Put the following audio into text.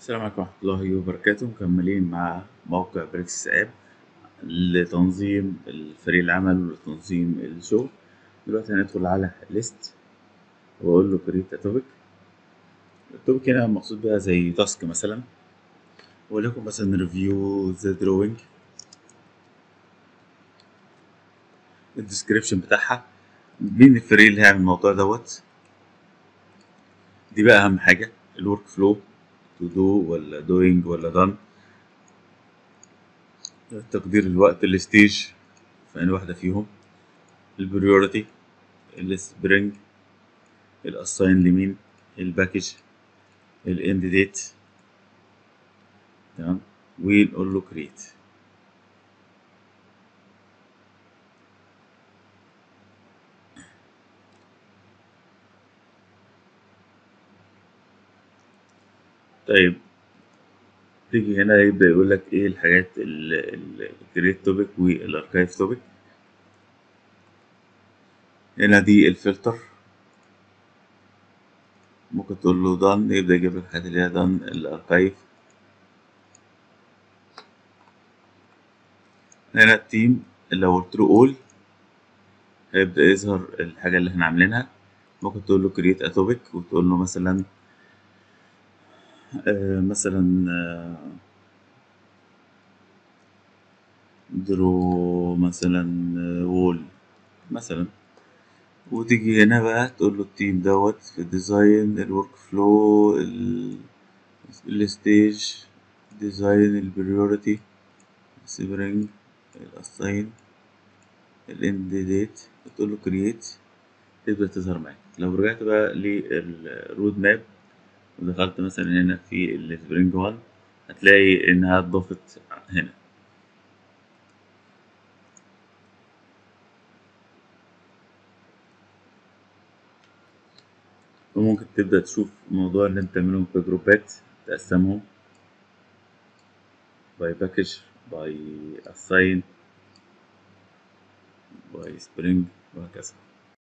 السلام عليكم ورحمة الله وبركاته مكملين مع موقع بريكس اب لتنظيم الفريق العمل ولتنظيم الشغل دلوقتي هندخل على ليست واقول له كريت توبيك التوبيك هنا مقصود بيها زي تاسك مثلا وليكن مثلا ريفيو ذا دروينج الديسكريبشن بتاعها مين الفريق اللي هيعمل الموضوع دوت دي بقى اهم حاجة الورك فلو تو دو ولا دوينج ولا دان تقدير الوقت الستيج في أي واحدة فيهم البريوريتي السبرينج الاساين لمين الباكج الاند ديت تمام ونقول له كريت طيب تيجي هنا يبدأ يقول لك ايه الحاجات الكريت توبيك والاركايف توبيك هنا دي الفلتر ممكن تقول له دان يبدأ يجيب لك الحاجات اللي هي دان الاركايف هنا التيم لو قلت له اول هيبدأ يظهر الحاجة اللي احنا عاملينها ممكن تقول له كريت اتوبيك وتقول له مثلا آه مثلا آه درو مثلا وول مثلا وتيجي هنا بقى تقول له التيم دوت في الديزاين الورك فلو الستيج ديزاين البريوريتي سبرينج الاساين الاند ديت تقول له كرييت تبدأ تظهر معاك لو رجعت بقى للرود ماب ودخلت مثلا هنا في السبرينج 1 هتلاقي انها اتضافت هنا وممكن تبدأ تشوف موضوع ان انت تعملهم في جروبات تقسمهم باي باكج باي اساين باي سبرينج وهكذا